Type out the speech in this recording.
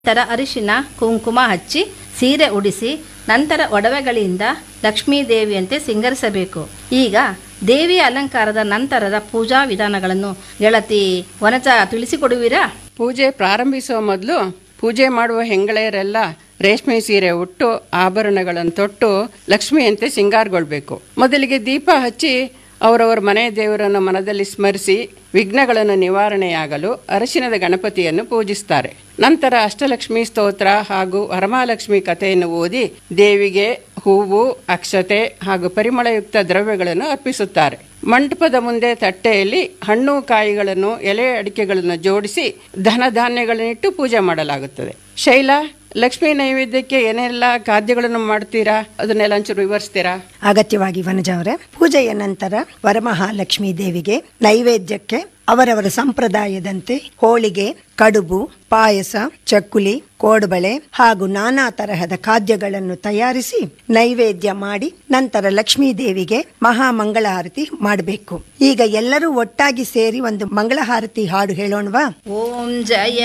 ನಂತರ ಅರಿಶಿನ ಕುಂಕುಮ ಹಚ್ಚಿ ಸೀರೆ ಉಡಿಸಿ ನಂತರ ಒಡವೆಗಳಿಂದ ಲಕ್ಷ್ಮೀ ದೇವಿಯಂತೆ ಸಿಂಗರಿಸಬೇಕು ಈಗ ದೇವಿಯ ಅಲಂಕಾರದ ನಂತರದ ಪೂಜಾ ವಿಧಾನಗಳನ್ನು ಗೆಳತಿ ವನಜ ತಿಳಿಸಿಕೊಡುವಿರಾ ಪೂಜೆ ಪ್ರಾರಂಭಿಸುವ ಮೊದಲು ಪೂಜೆ ಮಾಡುವ ಹೆಂಗಳೆಯರೆಲ್ಲ ರೇಷ್ಮೆ ಸೀರೆ ಉಟ್ಟು ಆಭರಣಗಳನ್ನು ತೊಟ್ಟು ಲಕ್ಷ್ಮಿಯಂತೆ ಸಿಂಗಾರಗೊಳ್ಬೇಕು ಮೊದಲಿಗೆ ದೀಪ ಹಚ್ಚಿ ಅವರವರ ಮನೆ ದೇವರನ್ನು ಮನದಲ್ಲಿ ಸ್ಮರಿಸಿ ವಿಘ್ನಗಳನ್ನು ನಿವಾರಣೆಯಾಗಲು ಅರಶಿನದ ಗಣಪತಿಯನ್ನು ಪೂಜಿಸ್ತಾರೆ ನಂತರ ಅಷ್ಟಲಕ್ಷ್ಮಿ ಸ್ತೋತ್ರ ಹಾಗೂ ವರಮಹಾಲಕ್ಷ್ಮಿ ಕಥೆಯನ್ನು ಓದಿ ದೇವಿಗೆ ಹೂವು ಅಕ್ಷತೆ ಹಾಗೂ ಪರಿಮಳಯುಕ್ತ ದ್ರವ್ಯಗಳನ್ನು ಅರ್ಪಿಸುತ್ತಾರೆ ಮಂಟಪದ ಮುಂದೆ ತಟ್ಟೆಯಲ್ಲಿ ಹಣ್ಣು ಕಾಯಿಗಳನ್ನು ಎಲೆ ಅಡಿಕೆಗಳನ್ನು ಜೋಡಿಸಿ ಧನ ಧಾನ್ಯಗಳನ್ನಿಟ್ಟು ಪೂಜೆ ಮಾಡಲಾಗುತ್ತದೆ ಶೈಲ ಲಕ್ಷ್ಮೀ ನೈವೇದ್ಯಕ್ಕೆ ಏನೆಲ್ಲ ಖಾದ್ಯಗಳನ್ನು ಮಾಡ್ತೀರಾ ಅದನ್ನೆಲ್ಲ ಒಂಚೂರು ವಿವರಿಸ್ತೀರಾ ಅಗತ್ಯವಾಗಿ ವನಜ ಅವರೇ ಪೂಜೆಯ ನಂತರ ವರಮಹಾಲಕ್ಷ್ಮೀ ದೇವಿಗೆ ನೈವೇದ್ಯಕ್ಕೆ ಅವರವರ ಸಂಪ್ರದಾಯದಂತೆ ಹೋಳಿಗೆ ಕಡುಬು ಪಾಯಸ ಚಕ್ಕುಲಿ ಕೋಡುಬಳೆ ಹಾಗೂ ನಾನಾ ತರಹದ ಖಾದ್ಯಗಳನ್ನು ತಯಾರಿಸಿ ನೈವೇದ್ಯ ಮಾಡಿ ನಂತರ ಲಕ್ಷ್ಮೀ ದೇವಿಗೆ ಮಹಾಮಂಗಳಾರತಿ ಮಾಡಬೇಕು ಈಗ ಎಲ್ಲರೂ ಒಟ್ಟಾಗಿ ಸೇರಿ ಒಂದು ಮಂಗಳಹಾರತಿ ಹಾಡು ಹೇಳೋಣವಾ ಓಂ ಜಯ